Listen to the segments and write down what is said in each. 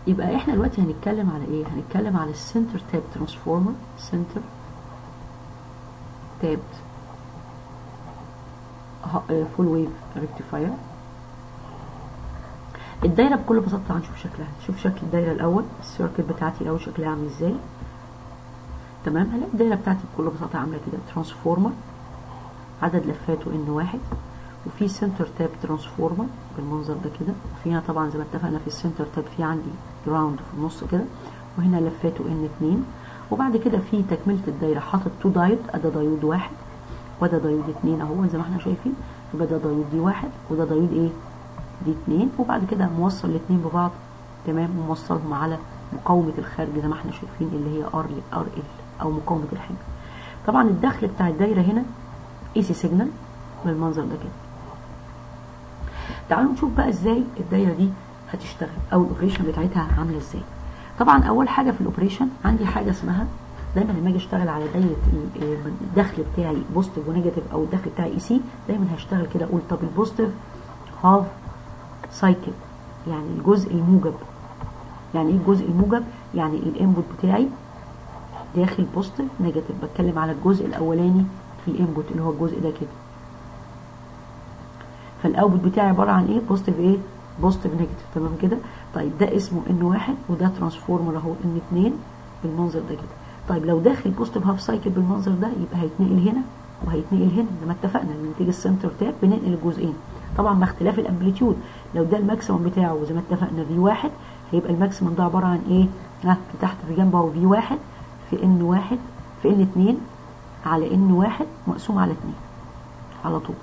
يبقى احنا دلوقتي هنتكلم على ايه هنتكلم على السنتر تاب ترانسفورمر سنتر تاب فول ويف ريكتيفاير الدايره بكل بساطه هنشوف شكلها نشوف شكل الدايره الاول السيركل بتاعتي الاول شكلها عامل ازاي تمام هلاقي الدايره بتاعتي بكل بساطه عامله كده ترانسفورمر عدد لفاته ان واحد وفي سنتر تاب ترانسفورمر بالمنظر ده كده وفي هنا طبعا زي ما اتفقنا في السنتر تاب في عندي جراوند في النص كده وهنا لفاته ان اتنين وبعد كده في تكمله الدايره حاطط تو دايود ادا دايود واحد وده دايود اتنين اهو زي ما احنا شايفين يبقى ده دايود دي واحد وده دايود ايه دي اتنين وبعد كده موصل الاتنين ببعض تمام وموصلهم على مقاومة الخارج زي ما احنا شايفين اللي هي ار ار ال او مقاومة الحمل طبعا الدخل بتاع الدايرة هنا اي سي سيجنال بالمنظر ده كده تعالوا نشوف بقى ازاي الدايرة دي هتشتغل او الاوبريشن بتاعتها عاملة ازاي طبعا اول حاجة في الاوبريشن عندي حاجة اسمها دايما لما اجي اشتغل على دايره الدخل بتاعي بوزيتيف ونيجاتيف او الدخل بتاعي اي سي دايما هشتغل كده اقول طب البوزيتيف هاف سايكل يعني الجزء الموجب يعني ايه الجزء الموجب يعني الانبوت بتاعي داخل بوزيتيف نيجاتيف بتكلم على الجزء الاولاني في الانبوت اللي هو الجزء ده كده فالاوتبوت بتاعي عباره عن ايه بوزيتيف ايه بوزيتيف نيجاتيف تمام كده طيب ده اسمه ان واحد وده ترانسفورمر اهو ان اتنين بالمنظر ده كده طيب لو داخل بوزيتيف هاف سايكل بالمنظر ده يبقى هيتنقل هنا وهيتنقل هنا زي ما اتفقنا لما تيجي السنتر تاب بننقل الجزئين طبعا مع اختلاف الامبليتيود لو ده الماكسيمم بتاعه زي ما اتفقنا في واحد هيبقى الماكسيمم ده عباره عن ايه؟ ها في تحت في جنبه اهو في واحد في ان واحد في ان اتنين على ان واحد مقسوم على اتنين على طول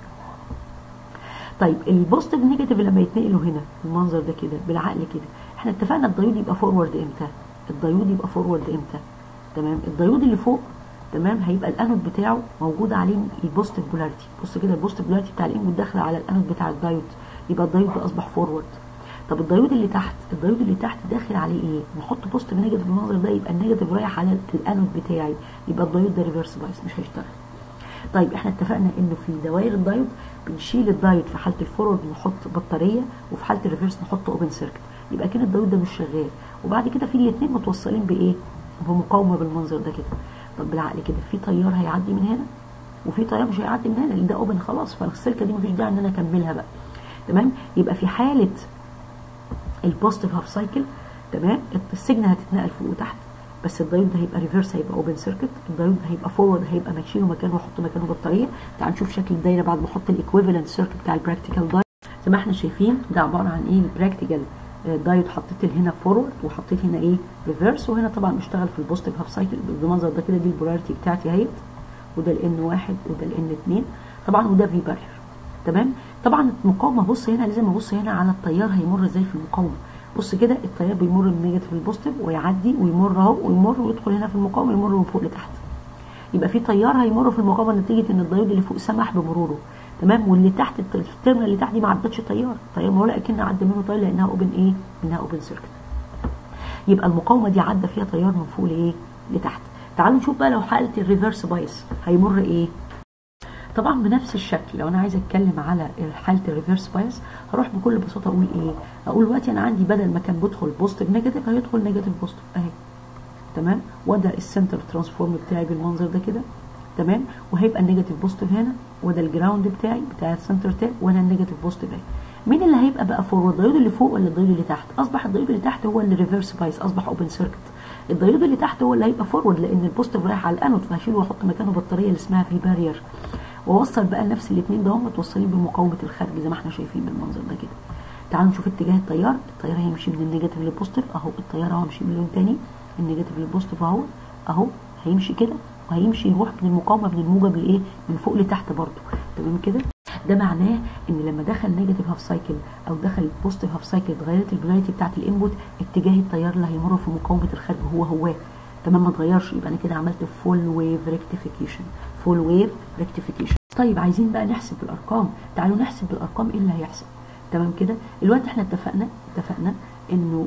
طيب البوزيتيف نيجاتيف لما يتنقلوا هنا بالمنظر ده كده بالعقل كده احنا اتفقنا الدايود يبقى فورورد امتى؟ الدايود يبقى فورورد امتى؟ تمام الدايود اللي فوق تمام هيبقى الانود بتاعه موجود عليه البوزيتيف بولاريتي بص كده البوزيتيف بولاريتي بتاع الانود داخله على الانود بتاع الدايود يبقى الدايود ده اصبح فورورد طب الدايود اللي تحت الدايود اللي تحت داخل عليه ايه نحط بوزيتيف نيجاتيف بالمنظر ده يبقى النيجاتيف رايح على الانود بتاعي يبقى الدايود ده ريفرس بايس مش هيشتغل طيب احنا اتفقنا انه في دوائر الدايود بنشيل الدايود في حاله الفورورد نحط بطاريه وفي حاله الريفرس نحط اوبن سيركت يبقى كده الدايود ده مش شغال وبعد كده في الاثنين متوصلين بايه بمقاومه بالمنظر ده كده طب بالعقل كده في تيار هيعدي من هنا وفي تيار مش هيعدي من هنا لان ده اوبن خلاص فالسلكه دي مفيش داعي ان انا اكملها بقى تمام يبقى في حاله البوزيتيف هاف سايكل تمام السيجنال هتتنقل فوق وتحت بس الدايود ده هيبقى ريفرس هيبقى اوبن سيركت الدايود ده هيبقى فورورد هيبقى ماشيله مكانه واحط مكانه بطاريه تعال نشوف شكل الدايره بعد ما احط الايكويفالنت سيركت بتاع البراكتيكال دايود زي ما احنا شايفين ده عباره عن ايه البراكتيكال دايود حطيت هنا فورورد وحطيت هنا ايه ريفرس وهنا طبعا اشتغل في البوزيتيف هاف سايكل بالمنظر ده كده دي البولاريتي بتاعتي اهيت وده الان واحد وده الان اتنين طبعا وده في بارير تمام طبعا المقاومه بص هنا لازم ابص هنا على التيار هيمر ازاي في المقاومه بص كده التيار بيمر من النيجاتيف للبوزيتيف ويعدي ويمر اهو ويمر ويدخل هنا في المقاومه يمر من فوق لتحت يبقى في تيار هيمر في المقاومه نتيجه ان الدايود اللي فوق سمح بمروره تمام واللي تحت الترمينال اللي تحت دي ما عدتش تيار تيار ما ولا اكن عدى منه تيار لانها اوبن ايه انها اوبن سيركت يبقى المقاومه دي عدى فيها تيار من فوق لايه لتحت تعالوا نشوف بقى لو حاله الريفرس بايس هيمر ايه طبعا بنفس الشكل لو انا عايزه اتكلم على حاله الريفرس بايس هروح بكل بساطه اقول ايه اقول دلوقتي انا عندي بدل ما كان بدخل بوزيتيف نيجاتيف هيدخل نيجاتيف بوزيتيف اهي تمام وده السنتر ترانسفورم بتاعي بالمنظر ده كده تمام وهيبقى النيجاتيف بوزيتيف هنا وده الجراوند بتاعي بتاع السنتر تاب وانا النيجاتيف بوزيتيف اهي مين اللي هيبقى بقى فورورد الدايود اللي فوق ولا الدايود اللي تحت اصبح الدايود اللي تحت هو اللي ريفرس بايس اصبح اوبن سيركت الدايود اللي تحت هو اللي هيبقى فورورد لان البوزيتيف رايح على الانود فهشيله واحط مكانه بطاريه اللي اسمها في بارير واوصل بقى لنفس الاثنين ده هم متوصلين بمقاومه الخارج زي ما احنا شايفين بالمنظر ده كده تعالوا نشوف اتجاه التيار التيار هيمشي من النيجاتيف للبوزيتيف اهو التيار اهو هيمشي من لون تاني النيجاتيف للبوزيتيف اهو اهو هيمشي كده وهيمشي يروح من المقاومه من الموجب لايه من فوق لتحت برضه تمام كده ده معناه ان لما دخل نيجاتيف هاف سايكل او دخل بوزيتيف هاف سايكل اتغيرت البولاريتي بتاعت الانبوت اتجاه التيار اللي هيمر في مقاومه الخارج هو هو تمام ما اتغيرش يبقى انا كده عملت فول ويف ريكتيفيكيشن فول ويف ريكتيفيكيشن طيب عايزين بقى نحسب بالارقام تعالوا نحسب بالارقام ايه اللي هيحصل تمام كده دلوقتي احنا اتفقنا اتفقنا انه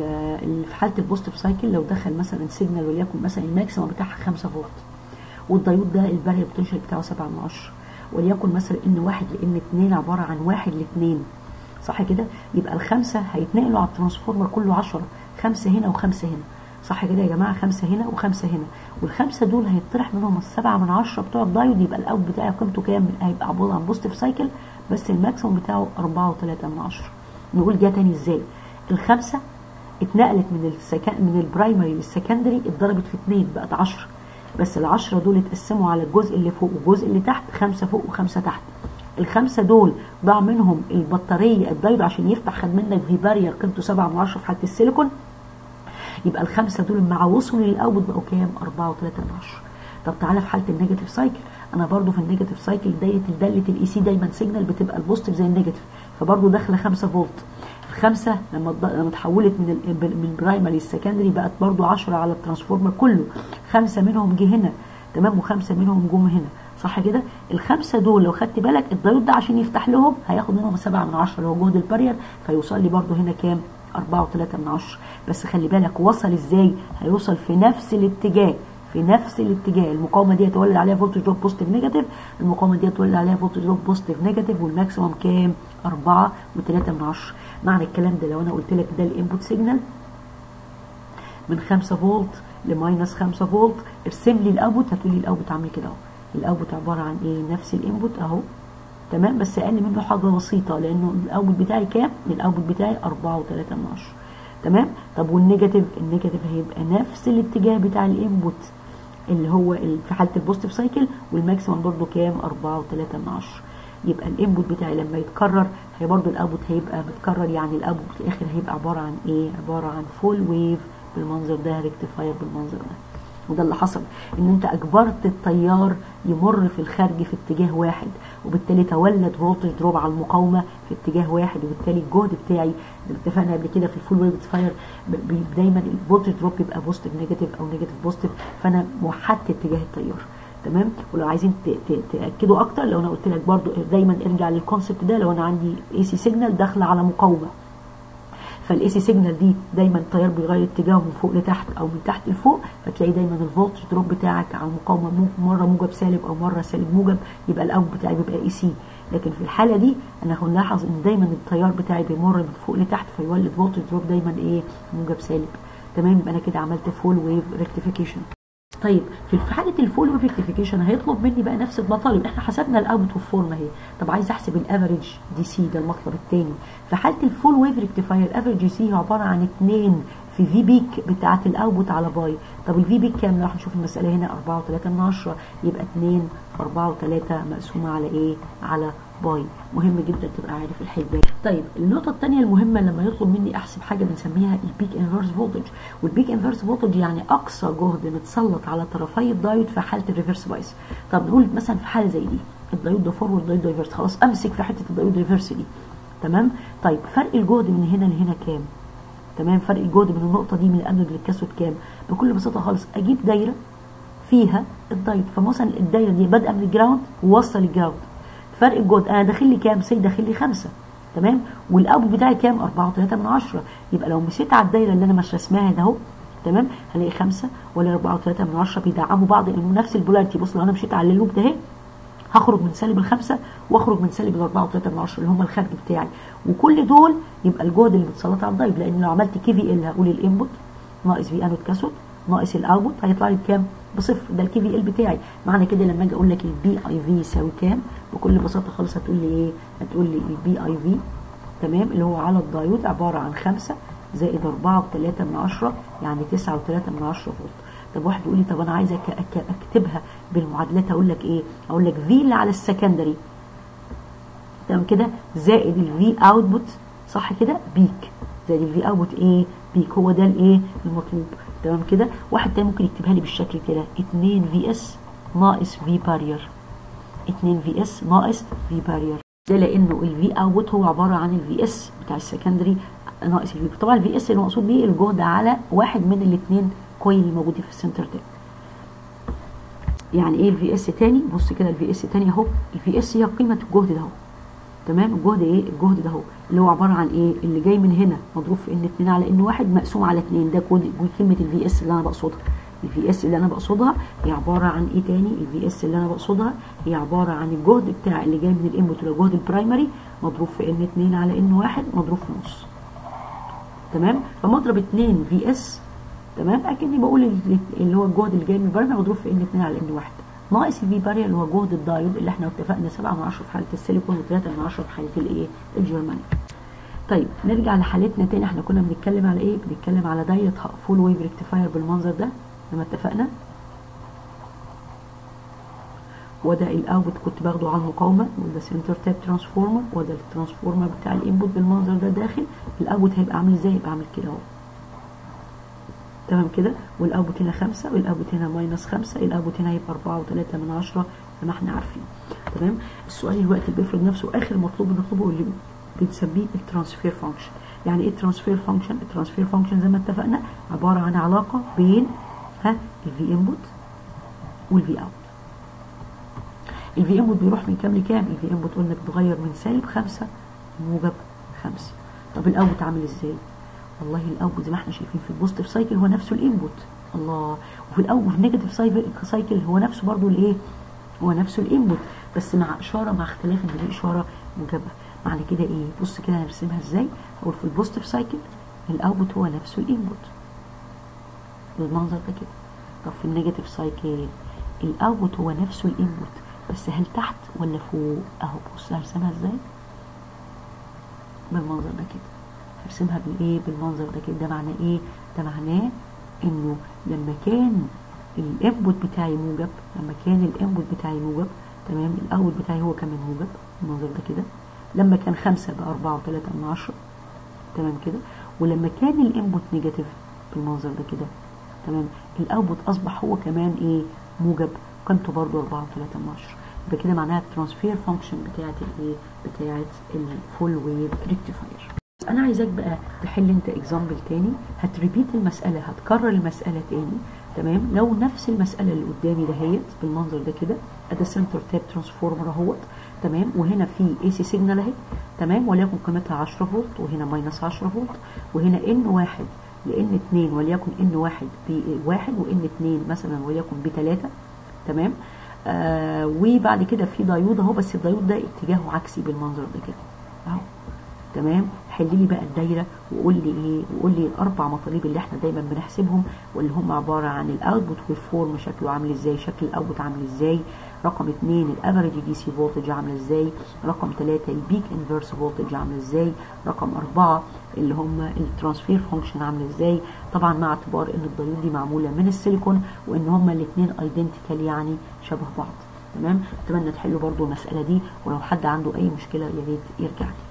في حاله البوزيتيف سايكل لو دخل مثلا سيجنال وليكن مثلا الماكسيمم بتاعها 5 فولت والدايود ده البارير بوتنشال بتاعه 7 من 10 وليكن مثلا ان واحد لان اتنين عباره عن واحد لاثنين صح كده يبقى الخمسه هيتنقلوا على الترانسفورمر كله 10 خمسة هنا وخمسة هنا صح كده يا جماعة خمسة هنا وخمسة هنا والخمسة دول هيطرح منهم السبعة من عشرة بتوع الدايود يبقى الأوت بتاعي قيمته كام هيبقى عبارة عن بوزيتيف سايكل بس الماكسيموم بتاعه أربعة وتلاتة من عشرة نقول جه تاني ازاي الخمسة اتنقلت من السكن من البرايمري للسكندري اتضربت في اتنين بقت عشرة بس العشرة دول اتقسموا على الجزء اللي فوق والجزء اللي تحت خمسة فوق وخمسة تحت الخمسة دول ضاع منهم البطارية الدايود عشان يفتح خد منك في بارير قيمته سبعة من عشرة في حالة السيليكون يبقى الخمسة دول مع وصلوا للأوت بقوا كام؟ أربعة وتلاتة من عشرة طب تعالى في حالة النيجاتيف سايكل أنا برضو في النيجاتيف سايكل دايرة دالة الإي سي دايما سيجنال بتبقى البوزيتيف زي النيجاتيف فبرضو داخلة خمسة فولت الخمسة لما لما اتحولت من ال من البرايمري للسكندري بقت برضو 10 على الترانسفورمر كله خمسة منهم جه هنا تمام وخمسة منهم جم هنا صح كده الخمسة دول لو خدت بالك الدايود ده عشان يفتح لهم هياخد منهم سبعة من عشرة اللي هو جهد البارير فيوصل لي برضو هنا كام أربعة وتلاتة من عشرة بس خلي بالك وصل ازاي هيوصل في نفس الاتجاه في نفس الاتجاه المقاومه دي هتولد عليها فولتج دروب بوزيتيف نيجاتيف المقاومه دي هتولد عليها فولتج دروب بوزيتيف نيجاتيف والماكسيمم كام 4 و3 من 10 معنى الكلام ده لو انا قلت لك ده الانبوت سيجنال من 5 فولت لماينس 5 فولت ارسم لي الاوتبوت هتقول لي الاوتبوت عامل كده اهو الاوتبوت عباره عن ايه نفس الانبوت اهو تمام بس اقل منه حاجه بسيطه لانه الاوتبوت بتاعي كام الاوتبوت بتاعي 4 و3 من 10 تمام طب والنيجاتيف النيجاتيف هيبقى نفس الاتجاه بتاع الانبوت اللي هو في حاله البوزيتيف سايكل والماكسيمم برضه كام 4 و3 من 10 يبقى الانبوت بتاعي لما يتكرر هي برضه الاوتبوت هيبقى متكرر يعني الاوتبوت في الاخر هيبقى عباره عن ايه عباره عن فول ويف بالمنظر ده ريكتيفاير بالمنظر ده وده اللي حصل ان انت اجبرت التيار يمر في الخارج في اتجاه واحد وبالتالي تولد فولتج دروب على المقاومه في اتجاه واحد وبالتالي الجهد بتاعي اللي اتفقنا قبل كده في الفول ويف ريكتيفاير دايما الفولتج دروب بيبقى بوزيتيف نيجاتيف او نيجاتيف بوزيتيف فانا وحدت اتجاه التيار تمام ولو عايزين تاكدوا اكتر لو انا قلت لك برضو دايما ارجع للكونسبت ده لو انا عندي اي سي سيجنال داخله على مقاومه فالاي سي سيجنال دي دايما التيار بيغير اتجاهه من فوق لتحت او من تحت لفوق فتلاقي دايما الفولتج دروب بتاعك على المقاومه مره موجب سالب او مره سالب موجب يبقى الاوت بتاعي بيبقى اي سي لكن في الحاله دي انا هنلاحظ ان دايما التيار بتاعي بيمر من فوق لتحت فيولد فولتج دروب دايما ايه موجب سالب تمام يبقى انا كده عملت فول ويف ريكتيفيكيشن طيب في حاله الفول ويف ريكتيفيكيشن هيطلب مني بقى نفس المطالب احنا حسبنا الاوت والفورم اهي طب عايز احسب الافريج دي سي ده المطلب الثاني في حاله الفول ويف ريكتيفاير الافريج دي سي عباره عن 2 في في بيك بتاعه الاوتبوت على باي طب الفي بيك كام راح نشوف المساله هنا 4 و3 من 10 يبقى 2 في 4 و3 مقسومه على ايه على باي مهم جدا تبقى عارف الحسبان طيب النقطه الثانيه المهمه لما يطلب مني احسب حاجه بنسميها البيك انفرس فولتج والبيك انفرس فولتج يعني اقصى جهد متسلط على طرفي الدايود في حاله الريفرس بايس طب نقول مثلا في حاله زي دي الدايود ده فورورد الدايود ده ريفرس خلاص امسك في حته الدايود ريفرس دي تمام طيب فرق الجهد من هنا لهنا كام تمام فرق الجهد من النقطه دي من الانود للكاثود كام بكل بساطه خالص اجيب دايره فيها الدايود فمثلا الدايره دي بادئه من الجراوند ووصل الجراوند فرق الجهد انا داخل لي كام سي داخل لي 5 تمام والاوت بتاعي كام 4 و3 من 10 يبقى لو مشيت على الدايره اللي انا مش رسمها ده اهو تمام هلاقي 5 ولا 4 و3 من 10 بيدعموا بعض لانه نفس البولاريتي بص لو انا مشيت على اللوب ده اهي هخرج من سالب الخمسة واخرج من سالب الأربعة وثلاثة من عشرة اللي هم الخارج بتاعي وكل دول يبقى الجهد اللي متسلط على الضيب لأن لو عملت كي في ال هقول الانبوت ناقص في انود كاثود ناقص الاوتبوت هيطلع لي بكام؟ بصفر ده الكي في ال بتاعي معنى كده لما اجي اقول لك البي اي في يساوي كام؟ بكل بساطة خالص هتقول لي ايه؟ هتقول لي البي اي في تمام اللي هو على الدايود عبارة عن خمسة زائد أربعة وثلاثة من عشرة يعني تسعة وثلاثة من عشرة فولت طب واحد يقول لي طب انا عايزه اكتبها بالمعادلات اقول لك ايه اقول لك في اللي على السكندري تمام كده زائد الفي اوتبوت صح كده بيك زائد الفي اوتبوت ايه بيك هو ده الايه المطلوب تمام كده واحد تاني ممكن يكتبها لي بالشكل كده 2 في اس ناقص في بارير 2 في اس ناقص في بارير ده لانه الفي اوت هو عباره عن الفي اس بتاع السكندري ناقص الفي طبعا الفي اس اللي مقصود بيه الجهد على واحد من الاثنين كويل الموجودين في السنتر ده يعني ايه الفي اس تاني بص كده الفي اس تاني اهو الفي اس هي قيمه الجهد ده اهو تمام الجهد ايه الجهد ده اهو اللي هو عباره عن ايه اللي جاي من هنا مضروب في ان 2 على ان 1 مقسوم على 2 ده كلمه الفي اس اللي انا بقصدها الفي اس اللي انا بقصدها هي عباره عن ايه تاني الفي اس اللي انا بقصدها هي عباره عن الجهد بتاع اللي جاي من الانبوت اللي هو الجهد البرايمري مضروب في ان 2 على ان 1 مضروب في نص تمام فمضرب 2 في اس تمام اكني بقول ال- اللي هو الجهد اللي جاي من البرميل مضروب في ان 2 على ان 1 ناقص الفي بارير اللي هو جهد الدايود اللي احنا اتفقنا 7 من 10 في حاله السيليكون و3 من 10 في حاله الايه الجرمانيوم طيب نرجع لحالتنا تاني احنا كنا بنتكلم على ايه بنتكلم على دايره فول ويف ريكتيفاير بالمنظر ده لما اتفقنا وده الاوت كنت باخده على المقاومه وده سنتر تاب ترانسفورمر وده الترانسفورمر بتاع الانبوت بالمنظر ده داخل الاوت هيبقى عامل ازاي يبقى عامل كده اهو تمام كده والاوت هنا خمسة والاوت هنا ماينس خمسة الاوت هنا هيبقى أربعة وتلاتة من عشرة زي ما احنا عارفين تمام السؤال دلوقتي بيفرض نفسه اخر مطلوب بنطلبه اللي بنسميه الترانسفير فانكشن يعني ايه الترانسفير فانكشن الترانسفير فانكشن زي ما اتفقنا عباره عن علاقه بين ها الفي انبوت والفي اوت الفي انبوت بيروح من كام لكام الفي انبوت قلنا بيتغير من سالب خمسة لموجب خمسة طب الاوت عامل ازاي والله الاوت زي ما احنا شايفين في البوزيتيف سايكل هو نفسه الانبوت الله وفي الاول في النيجاتيف سايكل هو نفسه برضو الايه هو نفسه الانبوت بس مع اشاره مع اختلاف ان دي اشاره موجبه معنى كده ايه بص كده هنرسمها ازاي اقول في البوزيتيف سايكل الاوتبوت هو نفسه الانبوت بالمنظر ده كده طب في النيجاتيف سايكل الاوتبوت هو نفسه الانبوت بس هل تحت ولا فوق اهو بص هرسمها ازاي بالمنظر ده كده هرسمها بالايه بالمنظر ده كده ده معناه ايه ده معناه انه لما كان الانبوت بتاعي موجب لما كان الانبوت بتاعي موجب تمام الاوت بتاعي هو كمان موجب بالمنظر ده كده لما كان خمسة بقى أربعة وتلاتة من عشرة تمام كده ولما كان الانبوت نيجاتيف بالمنظر ده كده تمام الاوتبوت اصبح هو كمان ايه موجب قيمته برضو أربعة وتلاتة من عشرة يبقى كده معناها الترانسفير فانكشن بتاعت الايه بتاعت الفول ويف ريكتيفاير انا عايزاك بقى تحل انت اكزامبل تاني هتريبيت المساله هتكرر المساله تاني تمام لو نفس المساله اللي قدامي دهيت بالمنظر ده كده ادي سنتر تاب ترانسفورمر اهوت تمام وهنا في اي سي سيجنال اهي تمام وليكن قيمتها 10 فولت وهنا ماينس 10 فولت وهنا ان واحد لان 2 وليكن ان واحد بواحد وان 2 مثلا وليكن بثلاثه تمام آه وبعد كده في دايود اهو بس الدايود ده اتجاهه عكسي بالمنظر ده كده اهو تمام حل لي بقى الدايره وقول لي ايه وقول لي الاربع مطالب اللي احنا دايما بنحسبهم واللي هم عباره عن الاوتبوت والفورم شكله عامل ازاي شكل الاوتبوت عامل ازاي رقم اثنين الافريج دي سي فولتج عامل ازاي رقم ثلاثة البيك انفيرس فولتج عامل ازاي رقم أربعة اللي هم الترانسفير فانكشن عامل ازاي طبعا مع اعتبار ان الدايود دي معموله من السيليكون وان هم الاثنين ايدنتيكال يعني شبه بعض تمام اتمنى تحلوا برضو المساله دي ولو حد عنده اي مشكله يا ريت يرجع لي